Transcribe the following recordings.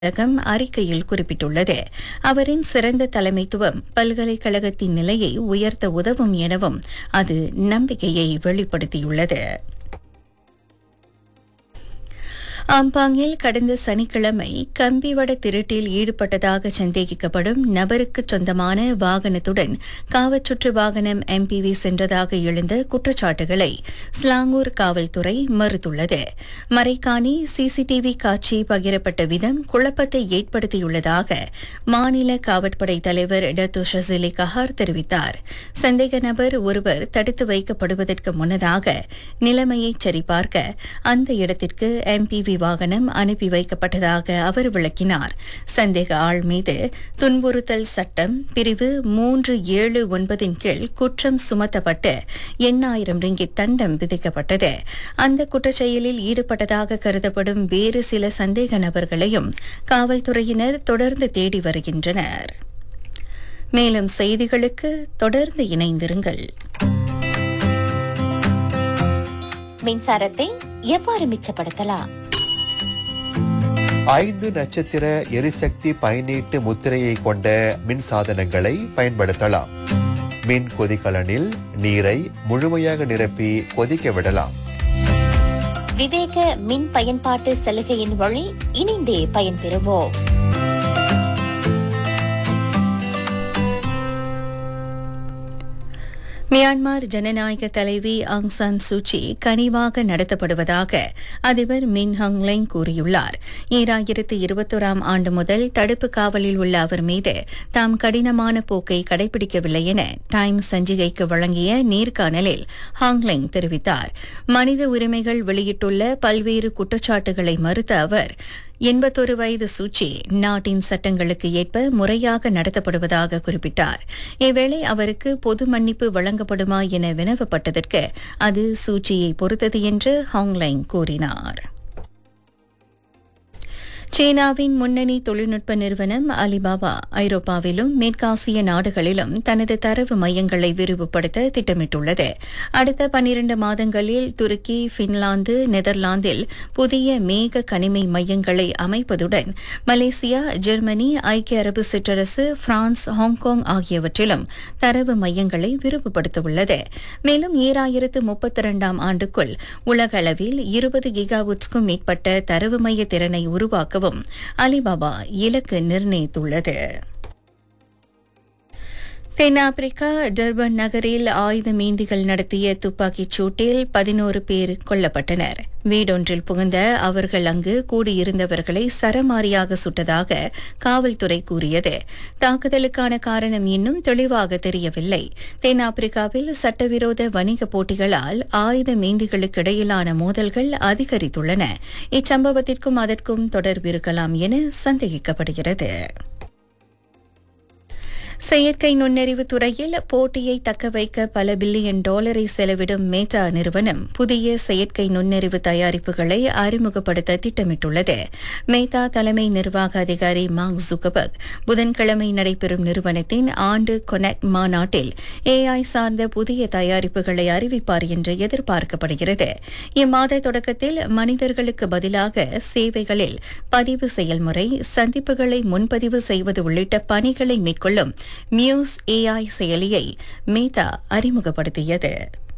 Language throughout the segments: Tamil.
பல்கலைக்கழகம் அறிக்கையில் குறிப்பிட்டுள்ளது அவரின் சிறந்த தலைமைத்துவம் பல்கலைக்கழகத்தின் நிலையை உயர்த்த உதவும் எனவும் அது நம்பிக்கையை வெளிப்படுத்தியுள்ளது ஆம்பாங்கில் கடந்த சனிக்கிழமை கம்பிவட திருட்டில் ஈடுபட்டதாக சந்தேகிக்கப்படும் நபருக்கு சொந்தமான வாகனத்துடன் காவச்சுற்று வாகனம் எம்பிவி சென்றதாக எழுந்த குற்றச்சாட்டுகளை ஸ்லாங்கூர் காவல்துறை மறுத்துள்ளது மறைக்காணி சிசிடிவி காட்சி பகிரப்பட்ட விதம் குழப்பத்தை ஏற்படுத்தியுள்ளதாக மாநில காவற்படை தலைவர் டத்து ஷசிலி கஹார் தெரிவித்தார் சந்தேக நபர் ஒருவர் தடுத்து வைக்கப்படுவதற்கு முன்னதாக நிலைமையை சரிபார்க்க அந்த இடத்திற்கு எம்பிவி வாகனம் அனுப்பி வைக்கப்பட்டதாக அவர் விளக்கினார் சந்தேக ஆள் மீது துன்புறுத்தல் சட்டம் பிரிவு மூன்று ஏழு ஒன்பதின் கீழ் குற்றம் சுமத்தப்பட்டு எண்ணாயிரம் ரிங்கிட் தண்டம் விதிக்கப்பட்டது அந்த குற்றச்செயலில் ஈடுபட்டதாக கருதப்படும் வேறு சில சந்தேக நபர்களையும் காவல்துறையினர் தொடர்ந்து தேடி வருகின்றனர் மேலும் செய்திகளுக்கு தொடர்ந்து இணைந்திருங்கள் மின்சாரத்தை எவ்வாறு மிச்சப்படுத்தலாம் ஐந்து நட்சத்திர எரிசக்தி பயனீட்டு முத்திரையை கொண்ட மின் சாதனங்களை பயன்படுத்தலாம் மின் கொதிகலனில் நீரை முழுமையாக நிரப்பி கொதிக்க விடலாம் விவேக மின் பயன்பாட்டு சலுகையின் வழி இணைந்தே பயன்பெறுவோம் மியான்மர் ஜனநாயக தலைவி ஆங் சான் சூச்சி கனிவாக நடத்தப்படுவதாக அதிபர் மின் ஹங்லெங் கூறியுள்ளார் ஈராயிரத்து இருபத்தோராம் ஆண்டு முதல் தடுப்பு காவலில் உள்ள அவர் மீது தாம் கடினமான போக்கை கடைபிடிக்கவில்லை என டைம்ஸ் சஞ்சிகைக்கு வழங்கிய நேர்காணலில் ஹாங்லெங் தெரிவித்தார் மனித உரிமைகள் வெளியிட்டுள்ள பல்வேறு குற்றச்சாட்டுகளை மறுத்த அவர் எண்பத்தொரு வயது சூச்சி நாட்டின் சட்டங்களுக்கு ஏற்ப முறையாக நடத்தப்படுவதாக குறிப்பிட்டார் இவ்வேளை அவருக்கு பொது மன்னிப்பு வழங்கப்படுமா என வினவப்பட்டதற்கு அது சூச்சியை பொறுத்தது என்று ஹாங்லைங் கூறினார் சீனாவின் முன்னணி தொழில்நுட்ப நிறுவனம் அலிபாபா ஐரோப்பாவிலும் மேற்காசிய நாடுகளிலும் தனது தரவு மையங்களை விரிவுபடுத்த திட்டமிட்டுள்ளது அடுத்த பனிரண்டு மாதங்களில் துருக்கி பின்லாந்து நெதர்லாந்தில் புதிய மேக கனிமை மையங்களை அமைப்பதுடன் மலேசியா ஜெர்மனி ஐக்கிய அரபு சிற்றரசு பிரான்ஸ் ஹாங்காங் ஆகியவற்றிலும் தரவு மையங்களை விரிவுபடுத்தவுள்ளது மேலும் ஈராயிரத்து முப்பத்தி இரண்டாம் ஆண்டுக்குள் உலகளவில் இருபது கிகாவுட்ஸ்க்கும் மேற்பட்ட தரவு மைய திறனை உருவாக்க உருவாக்கவும் அலிபாபா இலக்கு நிர்ணயித்துள்ளது தென்னாப்பிரிக்கா டர்பன் நகரில் ஆயுத மீந்திகள் நடத்திய துப்பாக்கிச் சூட்டில் பதினோரு பேர் கொல்லப்பட்டனர் வீடொன்றில் புகுந்த அவர்கள் அங்கு கூடியிருந்தவர்களை சரமாரியாக சுட்டதாக காவல்துறை கூறியது தாக்குதலுக்கான காரணம் இன்னும் தெளிவாக தெரியவில்லை தென்னாப்பிரிக்காவில் சட்டவிரோத வணிக போட்டிகளால் ஆயுத மீந்திகளுக்கு இடையிலான மோதல்கள் அதிகரித்துள்ளன இச்சம்பவத்திற்கும் அதற்கும் தொடர்பிருக்கலாம் என சந்தேகிக்கப்படுகிறது செயற்கை நுண்ணறிவு துறையில் போட்டியை தக்க வைக்க பல பில்லியன் டாலரை செலவிடும் மேத்தா நிறுவனம் புதிய செயற்கை நுண்ணறிவு தயாரிப்புகளை அறிமுகப்படுத்த திட்டமிட்டுள்ளது மேத்தா தலைமை நிர்வாக அதிகாரி மார்க் ஜுகபர்க் புதன்கிழமை நடைபெறும் நிறுவனத்தின் ஆண்டு கொனெக்ட் மாநாட்டில் ஏஐ சார்ந்த புதிய தயாரிப்புகளை அறிவிப்பார் என்று எதிர்பார்க்கப்படுகிறது இம்மாத தொடக்கத்தில் மனிதர்களுக்கு பதிலாக சேவைகளில் பதிவு செயல்முறை சந்திப்புகளை முன்பதிவு செய்வது உள்ளிட்ட பணிகளை மேற்கொள்ளும் மியூஸ் ஏஐ செயலியை மேதா அறிமுகப்படுத்தியது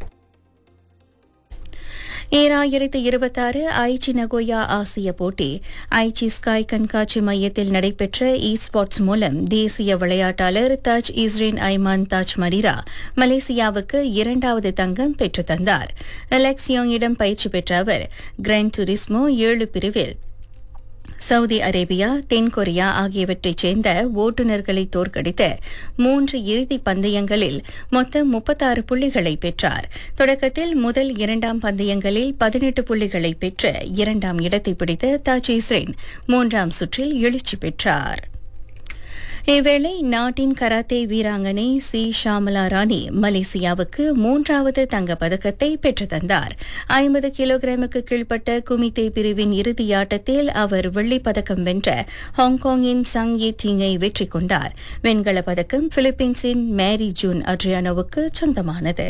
ஈராயிரத்து இருபத்தாறு ஐச்சி நகோயா ஆசிய போட்டி ஐச்சி ஸ்காய் கண்காட்சி மையத்தில் நடைபெற்ற இ ஸ்போர்ட்ஸ் மூலம் தேசிய விளையாட்டாளர் தாஜ் இஸ்ரேன் ஐமான் தாஜ் மரிரா மலேசியாவுக்கு இரண்டாவது தங்கம் பெற்றுத் தந்தார் அலெக்சியோங்கிடம் பயிற்சி பெற்ற அவர் கிராண்ட் டுரிஸ்மோ ஏழு பிரிவில் சவுதி அரேபியா தென்கொரியா ஆகியவற்றைச் சேர்ந்த ஓட்டுநர்களை தோற்கடித்த மூன்று இறுதி பந்தயங்களில் மொத்தம் முப்பத்தாறு புள்ளிகளை பெற்றார் தொடக்கத்தில் முதல் இரண்டாம் பந்தயங்களில் பதினெட்டு புள்ளிகளை பெற்ற இரண்டாம் இடத்தை பிடித்த தாஜ் இஸ்ரேன் மூன்றாம் சுற்றில் எழுச்சி பெற்றார் இவ்வேளை நாட்டின் கராத்தே வீராங்கனை சி ஷாமலா ராணி மலேசியாவுக்கு மூன்றாவது தங்கப்பதக்கத்தை பெற்று தந்தார் ஐம்பது கிலோகிராமுக்கு கீழ்ப்பட்ட குமித்தே பிரிவின் இறுதி ஆட்டத்தில் அவர் வெள்ளிப் பதக்கம் வென்ற ஹாங்காங்கின் சங் யே திங்கை வெற்றி கொண்டார் வெண்கலப் பதக்கம் பிலிப்பீன்ஸின் மேரி ஜூன் அட்ரியானோவுக்கு சொந்தமானது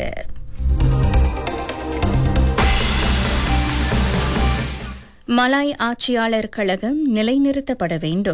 மலாய் ஆட்சியாளர் கழகம் நிலைநிறுத்தப்பட வேண்டும்